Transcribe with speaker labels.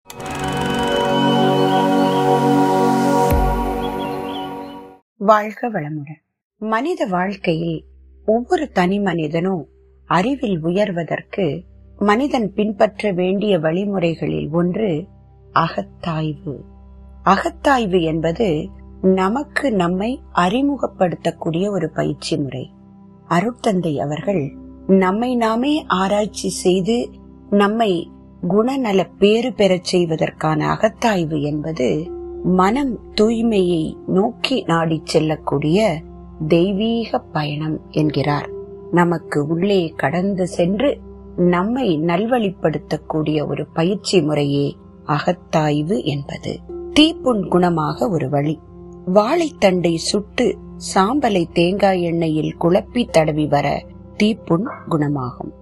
Speaker 1: வாழ்க வளமுடன் மனித வாழ்க்கையில் ஒவ்வொரு தனி மனிதனும் அறிவில் உயர்வதற்கு மனிதன் பின்பற்ற வேண்டிய வழிமுறைகளில் ஒன்று அகத்தாய்வு அகத்தாய்வு என்பது நமக்கு நம்மை அறிமுகப்படுத்தக்கூடிய ஒரு பயிற்சி முறை அருட்தந்தை அவர்கள் நம்மை நாமே ஆராய்ச்சி செய்து நம்மை குணநல பேறு பெறச் செய்வதற்கான அகத்தாய்வு என்பது மனம் தூய்மையை நோக்கி நாடிச் செல்லக்கூடிய தெய்வீக பயணம் என்கிறார் நமக்கு உள்ளே கடந்து சென்று நம்மை நல்வழிப்படுத்தக்கூடிய ஒரு பயிற்சி முறையே அகத்தாய்வு என்பது தீப்புண் குணமாக ஒரு வழி வாழைத்தண்டை சுட்டு சாம்பலை தேங்காய் எண்ணெயில் குழப்பி தடவி வர தீப்புண் குணமாகும்